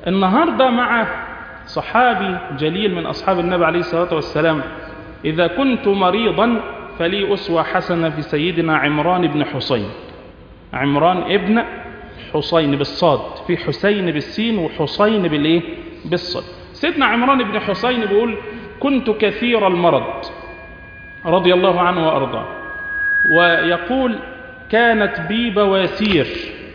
النهاردة مع صحابي جليل من أصحاب النبي عليه الصلاة والسلام إذا كنت مريضا فلي أسوة حسنة في سيدنا عمران بن حسين عمران ابن حسين بالصاد في حسين بالسين وحسين بالايه بالصاد سيدنا عمران بن حسين بيقول كنت كثير المرض رضي الله عنه وارضاه ويقول كانت بي بواسير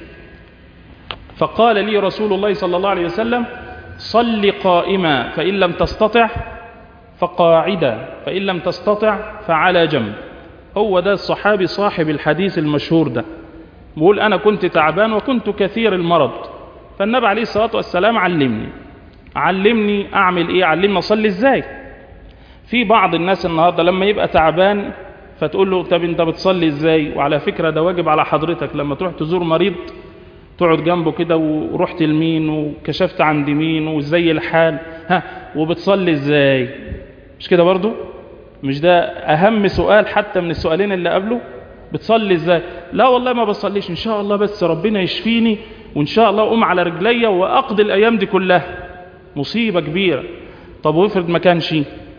فقال لي رسول الله صلى الله عليه وسلم صل قائما فإن لم تستطع فقاعدا فإن لم تستطع فعلى جنب هو ده الصحابي صاحب الحديث المشهور ده بيقول أنا كنت تعبان وكنت كثير المرض فالنبي عليه الصلاة والسلام علمني علمني أعمل إيه علمني أصلي إزاي في بعض الناس النهاردة لما يبقى تعبان فتقول له طب انت بتصلي ازاي وعلى فكرة ده واجب على حضرتك لما تروح تزور مريض تقعد جنبه كده ورحت لمين وكشفت عند مين وازاي الحال ها وبتصلي ازاي مش كده برضو مش ده اهم سؤال حتى من السؤالين اللي قبله بتصلي ازاي لا والله ما بصليش ان شاء الله بس ربنا يشفيني وان شاء الله اقوم على رجليا واقضي الايام دي كلها مصيبة كبيرة طب وافرض ما كانش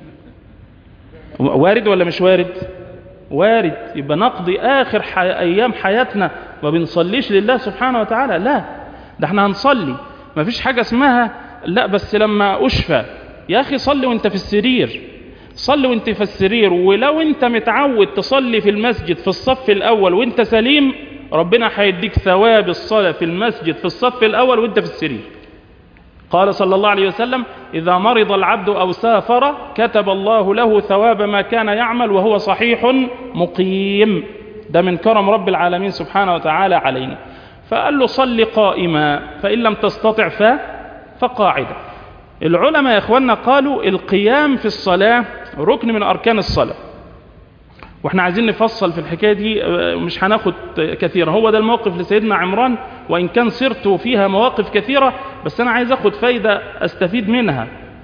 وارد ولا مش وارد وارد يبقى نقضي اخر حي... ايام حياتنا ما بنصليش لله سبحانه وتعالى لا ده احنا هنصلي ما فيش حاجة اسمها لا بس لما اشفى يا اخي صلي وانت في السرير صلي وانت في السرير ولو انت متعود تصلي في المسجد في الصف الاول وانت سليم ربنا هيديك ثواب الصلاة في المسجد في الصف الاول وانت في السرير قال صلى الله عليه وسلم إذا مرض العبد أو سافر كتب الله له ثواب ما كان يعمل وهو صحيح مقيم ده من كرم رب العالمين سبحانه وتعالى علينا فقال له صل قائما فإن لم تستطع ف فقاعدا العلماء يا إخواننا قالوا القيام في الصلاة ركن من أركان الصلاة واحنا عايزين نفصل في الحكاية دي مش هناخد كثيرا هو ده الموقف لسيدنا عمران وإن كان صرت فيها مواقف كثيرة بس أنا عايز أخد فايدة أستفيد منها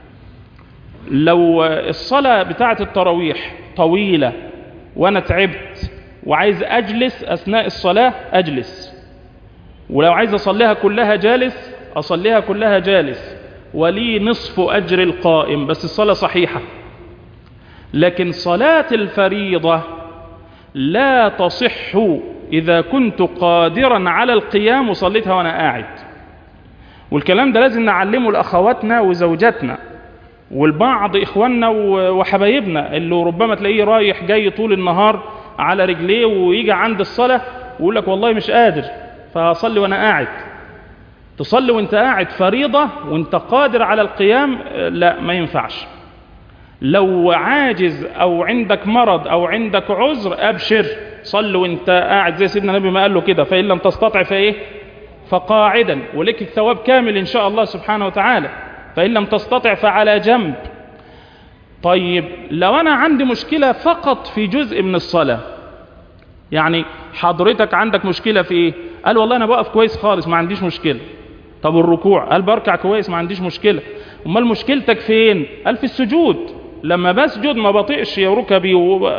لو الصلاة بتاعة التراويح طويلة وأنا تعبت وعايز أجلس أثناء الصلاة أجلس ولو عايز أصليها كلها جالس أصليها كلها جالس ولي نصف أجر القائم بس الصلاة صحيحة لكن صلاة الفريضة لا تصح إذا كنت قادرا على القيام وصليتها وأنا قاعد والكلام ده لازم نعلمه لأخواتنا وزوجاتنا والبعض إخواننا وحبايبنا اللي ربما تلاقيه رايح جاي طول النهار على رجليه ويجي عند الصلاة ويقول لك والله مش قادر فهصلي وأنا قاعد تصلي وانت قاعد فريضة وانت قادر على القيام لا ما ينفعش لو عاجز او عندك مرض او عندك عذر ابشر صل وانت قاعد زي سيدنا النبي ما قال له كده فان لم تستطع فايه فقاعدا ولك الثواب كامل ان شاء الله سبحانه وتعالى فان لم تستطع فعلى جنب طيب لو انا عندي مشكلة فقط في جزء من الصلاة يعني حضرتك عندك مشكلة في ايه قال والله انا بقف كويس خالص ما عنديش مشكلة طب الركوع قال بركع كويس ما عنديش مشكلة امال مشكلتك فين قال في السجود لما بسجد ما بطيقش يا ركبي و...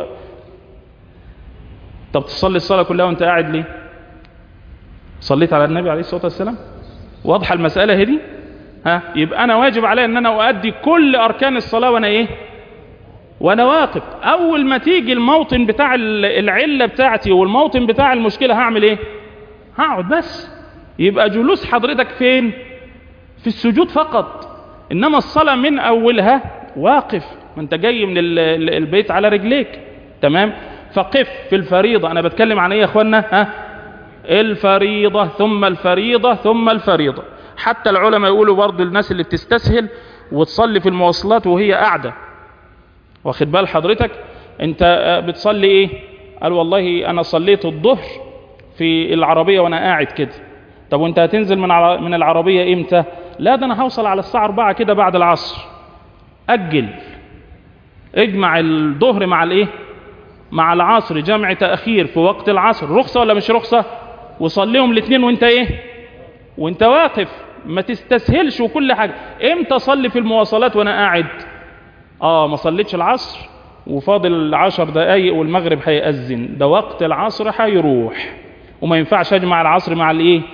طب تصلي الصلاة كلها وانت قاعد ليه صليت على النبي عليه الصلاة والسلام واضحة المسألة هدي ها يبقى انا واجب علي ان انا اؤدي كل اركان الصلاة وانا ايه وانا واقف اول ما تيجي الموطن بتاع العلة بتاعتي والموطن بتاع المشكلة هعمل ايه هقعد بس يبقى جلوس حضرتك فين في السجود فقط انما الصلاة من اولها واقف ما انت جاي من البيت على رجليك تمام فقف في الفريضة انا بتكلم عن ايه يا اخوانا ها الفريضة ثم الفريضة ثم الفريضة حتى العلماء يقولوا برضو الناس اللي بتستسهل وتصلي في المواصلات وهي قاعدة واخد بال حضرتك انت بتصلي ايه قال والله انا صليت الظهر في العربية وانا قاعد كده طب وانت هتنزل من من العربية امتى لا ده انا هوصل على الساعة 4 كده بعد العصر اجل اجمع الظهر مع الايه مع العصر جمع تأخير في وقت العصر رخصة ولا مش رخصة وصليهم الاثنين وانت ايه وانت واقف ما تستسهلش وكل حاجة امتى صلي في المواصلات وانا قاعد اه ما صليتش العصر وفاضل عشر دقايق والمغرب هيأذن ده وقت العصر هيروح وما ينفعش اجمع العصر مع الايه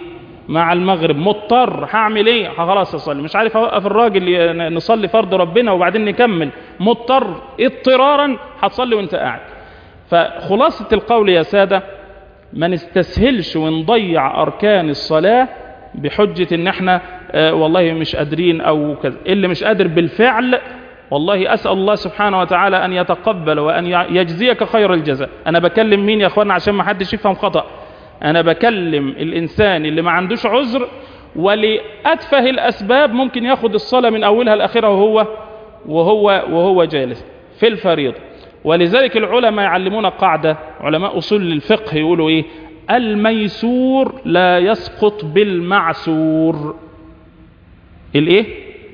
مع المغرب مضطر هعمل ايه خلاص اصلي مش عارف اوقف الراجل ي- نصلي فرض ربنا وبعدين نكمل مضطر اضطرارا هتصلي وانت قاعد فخلاصة القول يا سادة ما نستسهلش ونضيع أركان الصلاة بحجة إن إحنا آه والله مش قادرين أو كذا اللي مش قادر بالفعل والله أسأل الله سبحانه وتعالى أن يتقبل وأن يجزيك خير الجزاء أنا بكلم مين يا أخوانا عشان ما حدش يفهم خطأ أنا بكلم الإنسان اللي ما عندوش عذر ولأتفه الأسباب ممكن ياخد الصلاة من أولها لآخرها وهو وهو وهو جالس في الفريضة ولذلك العلماء يعلمون قاعدة علماء أصول الفقه يقولوا إيه الميسور لا يسقط بالمعسور الإيه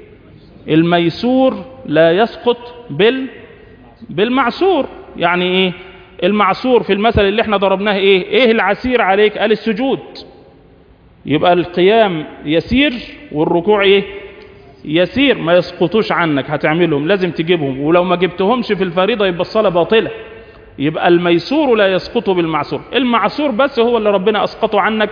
الميسور لا يسقط بال بالمعسور يعني إيه المعسور في المثل اللي احنا ضربناه إيه إيه العسير عليك قال السجود يبقى القيام يسير والركوع إيه يسير ما يسقطوش عنك هتعملهم لازم تجيبهم ولو ما جبتهمش في الفريضة يبقى الصلاة باطلة يبقى الميسور لا يسقط بالمعسور المعسور بس هو اللي ربنا أسقطه عنك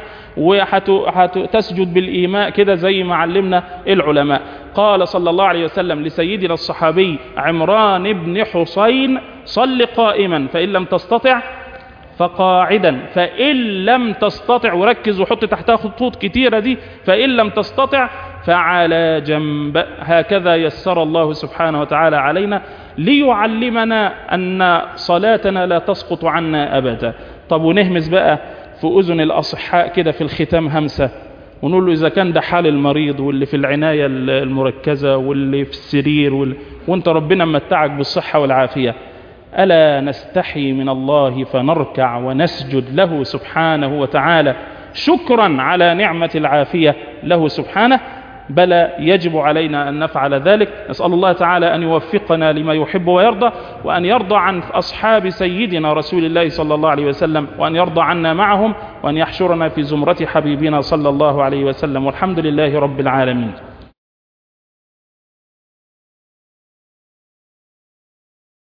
وهتسجد بالإيماء كده زي ما علمنا العلماء قال صلى الله عليه وسلم لسيدنا الصحابي عمران بن حسين صل قائما فإن لم تستطع فقاعدا فإن لم تستطع وركز وحط تحتها خطوط كتيرة دي فإن لم تستطع فعلى جنب هكذا يسر الله سبحانه وتعالى علينا ليعلمنا أن صلاتنا لا تسقط عنا أبدا طب ونهمس بقى في أذن الأصحاء كده في الختام همسة ونقول له إذا كان ده حال المريض واللي في العناية المركزة واللي في السرير وال... وانت ربنا متعك بالصحة والعافية ألا نستحي من الله فنركع ونسجد له سبحانه وتعالى شكرا على نعمة العافية له سبحانه بلى يجب علينا أن نفعل ذلك نسأل الله تعالى أن يوفقنا لما يحب ويرضى وأن يرضى عن أصحاب سيدنا رسول الله صلى الله عليه وسلم وأن يرضى عنا معهم وأن يحشرنا في زمرة حبيبنا صلى الله عليه وسلم والحمد لله رب العالمين